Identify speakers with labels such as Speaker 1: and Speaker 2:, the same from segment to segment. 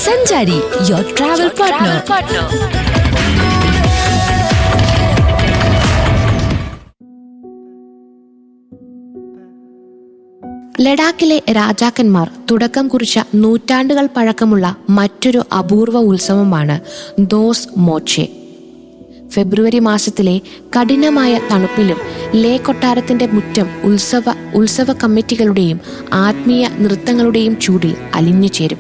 Speaker 1: സഞ്ചാരി your travel partner
Speaker 2: ലഡാക്കിലെ രാജാക്കന്മാർ തുടക്കം കുറിച്ച നൂറ്റാണ്ടുകൾ പഴക്കമുള്ള മറ്റൊരു അപൂർവ ഉത്സവമാണ് ദോസ് മോച്ചെ ഫെബ്രുവരി മാസത്തിലെ കഠിനമായ തണുപ്പിലും ലേ കൊട്ടാരത്തിന്റെ മുറ്റം ഉത്സവ ഉത്സവ കമ്മിറ്റികളുടെയും ആത്മീയ നൃത്തങ്ങളുടെയും ചൂടിൽ അലിഞ്ഞു ചേരും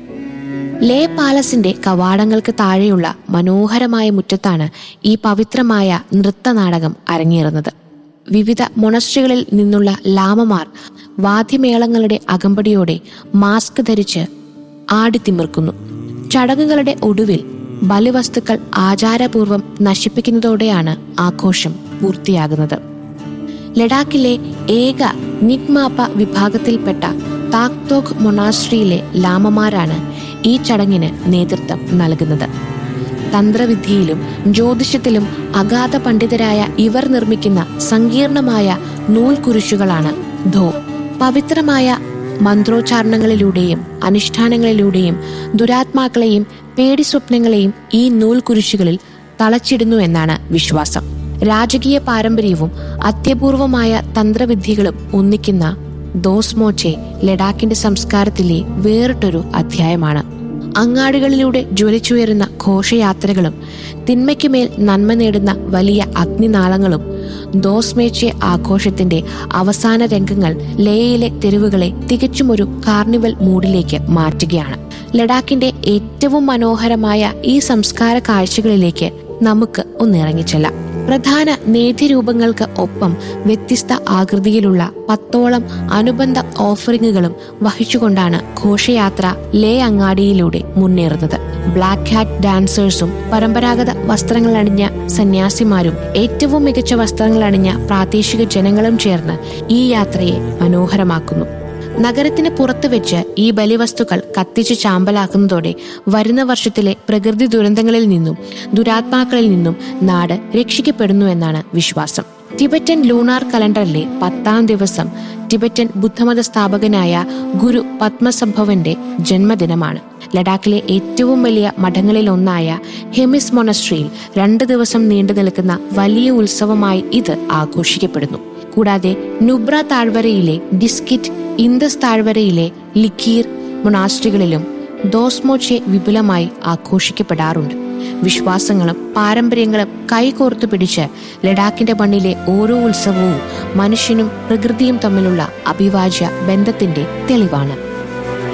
Speaker 2: ലേ പാലസിന്റെ കവാടങ്ങൾക്ക് താഴെയുള്ള മനോഹരമായ മുറ്റത്താണ് ഈ പവിത്രമായ നൃത്തനാടകം അരങ്ങേറുന്നത് വിവിധ മൊണസ്ട്രികളിൽ നിന്നുള്ള ലാമമാർ വാദ്യമേളങ്ങളുടെ അകമ്പടിയോടെ മാസ്ക് ധരിച്ച് ആടിത്തിമിർക്കുന്നു ചടങ്ങുകളുടെ ഒടുവിൽ ബലിവസ്തുക്കൾ ആചാരപൂർവം നശിപ്പിക്കുന്നതോടെയാണ് ആഘോഷം പൂർത്തിയാകുന്നത് ലഡാക്കിലെ ഏക നിഗ്മാപ്പ വിഭാഗത്തിൽപ്പെട്ട താക്തോക് മൊണാസ്ട്രിയിലെ ലാമമാരാണ് ഈ ചടങ്ങിന് നേതൃത്വം നൽകുന്നത് തന്ത്രവിദ്യയിലും ജ്യോതിഷത്തിലും അഗാധ പണ്ഡിതരായ ഇവർ നിർമ്മിക്കുന്ന സങ്കീർണമായ നൂൽക്കുരിശുകളാണ് ധോ പവിത്രമായ മന്ത്രോച്ചാരണങ്ങളിലൂടെയും അനുഷ്ഠാനങ്ങളിലൂടെയും ദുരാത്മാക്കളെയും പേടിസ്വപ്നങ്ങളെയും ഈ നൂൽക്കുരിശുകളിൽ തളച്ചിടുന്നു എന്നാണ് വിശ്വാസം രാജകീയ പാരമ്പര്യവും അത്യപൂർവമായ തന്ത്രവിദ്യകളും ഒന്നിക്കുന്ന ദോസ്മോച്ചെ ലഡാക്കിന്റെ സംസ്കാരത്തിലെ വേറിട്ടൊരു അധ്യായമാണ് അങ്ങാടികളിലൂടെ ജ്വലിച്ചുയരുന്ന ഘോഷയാത്രകളും തിന്മയ്ക്കുമേൽ നന്മ നേടുന്ന വലിയ അഗ്നിനാളങ്ങളും ദോസ്മേച്ചെ ആഘോഷത്തിന്റെ അവസാന രംഗങ്ങൾ ലേയിലെ തെരുവുകളെ തികച്ചും ഒരു കാർണിവൽ മൂഡിലേക്ക് മാറ്റുകയാണ് ലഡാക്കിന്റെ ഏറ്റവും മനോഹരമായ ഈ സംസ്കാര കാഴ്ചകളിലേക്ക് നമുക്ക് ഒന്നിറങ്ങിച്ചെല്ലാം പ്രധാന നേത്യരൂപങ്ങൾക്ക് ഒപ്പം വ്യത്യസ്ത ആകൃതിയിലുള്ള പത്തോളം അനുബന്ധ ഓഫറിങ്ങുകളും വഹിച്ചുകൊണ്ടാണ് ഘോഷയാത്ര ലേ അങ്ങാടിയിലൂടെ മുന്നേറുന്നത് ബ്ലാക്ക് ഹാറ്റ് ഡാൻസേഴ്സും പരമ്പരാഗത വസ്ത്രങ്ങൾ അണിഞ്ഞ സന്യാസിമാരും ഏറ്റവും മികച്ച വസ്ത്രങ്ങൾ അണിഞ്ഞ പ്രാദേശിക ജനങ്ങളും ചേർന്ന് ഈ യാത്രയെ മനോഹരമാക്കുന്നു നഗരത്തിന് പുറത്തു വെച്ച് ഈ ബലിവസ്തുക്കൾ കത്തിച്ച് ചാമ്പലാക്കുന്നതോടെ വരുന്ന വർഷത്തിലെ പ്രകൃതി ദുരന്തങ്ങളിൽ നിന്നും ദുരാത്മാക്കളിൽ നിന്നും നാട് രക്ഷിക്കപ്പെടുന്നു എന്നാണ് വിശ്വാസം ടിബറ്റൻ ലൂണാർ കലണ്ടറിലെ പത്താം ദിവസം ടിബറ്റൻ ബുദ്ധമത സ്ഥാപകനായ ഗുരു പത്മസംഭവന്റെ ജന്മദിനമാണ് ലഡാക്കിലെ ഏറ്റവും വലിയ മഠങ്ങളിൽ ഒന്നായ ഹെമിസ് മൊണസ്ട്രിയിൽ രണ്ട് ദിവസം നീണ്ടു നിൽക്കുന്ന വലിയ ഉത്സവമായി ഇത് ആഘോഷിക്കപ്പെടുന്നു കൂടാതെ നുബ്ര താഴ്വരയിലെ ഡിസ്കിറ്റ് ഇന്തസ് താഴ്വരയിലെ ലിക്കീർ മൊണാസ്ട്രികളിലും ദോസ്മോച്ചെ വിപുലമായി ആഘോഷിക്കപ്പെടാറുണ്ട് വിശ്വാസങ്ങളും പാരമ്പര്യങ്ങളും കൈകോർത്തു പിടിച്ച് ലഡാക്കിന്റെ മണ്ണിലെ ഓരോ ഉത്സവവും മനുഷ്യനും പ്രകൃതിയും തമ്മിലുള്ള അഭിവാജ്യ ബന്ധത്തിന്റെ തെളിവാണ്